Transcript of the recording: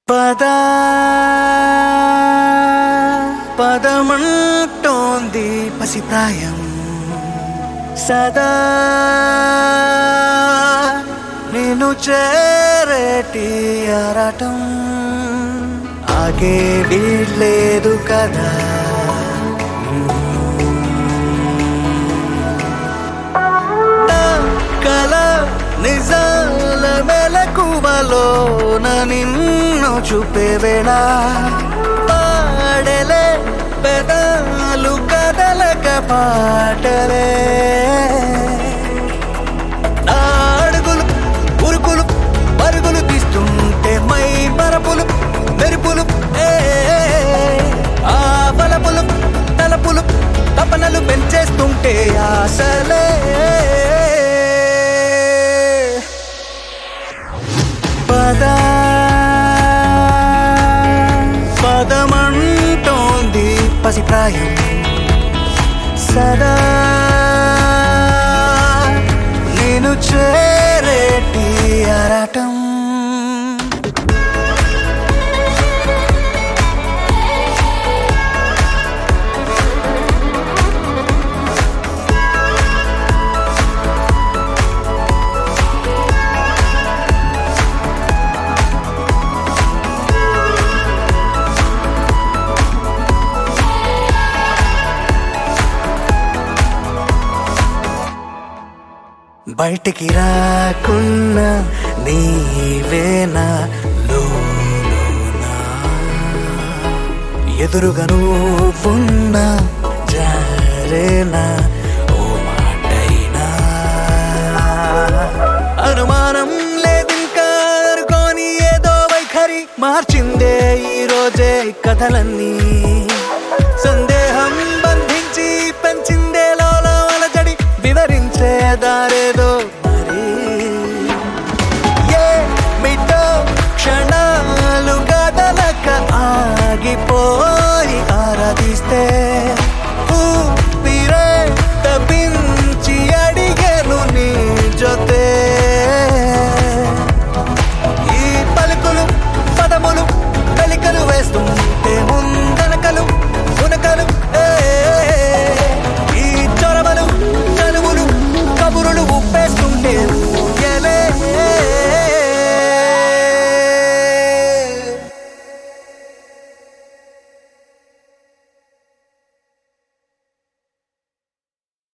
పద పదమంటోంది పసిప్రాయం సదా నేను చేరేటి ఆరాటం ఆగే వీడ్లేదు కదా నా కల నిజాల మెలకువలోన నిన్ను చూపే వేళ పాడలే పెదాలు కదలక పాటలే నా అడుగులు ఉరుకులు పరుగులు తీస్తుంటే మై మరపులు మెరుపులు ఏ ఆ బలపులు తలపులు తపనలు పెంచేస్తుంటే ఆశలే పద పదమంటోంది పసిప్రాయం సదా నేను చేరేటి ఆరాటం బయటికి రాకున్నా నీవేనా లోలోనా ఎదురుగా నువ్వున్నా జారేనా ఓ మాటైనా అనుమానం లేదింకా అనుకోని ఏదో వైఖరి మార్చిందే ఈ రోజే కథలన్నీ సందేహం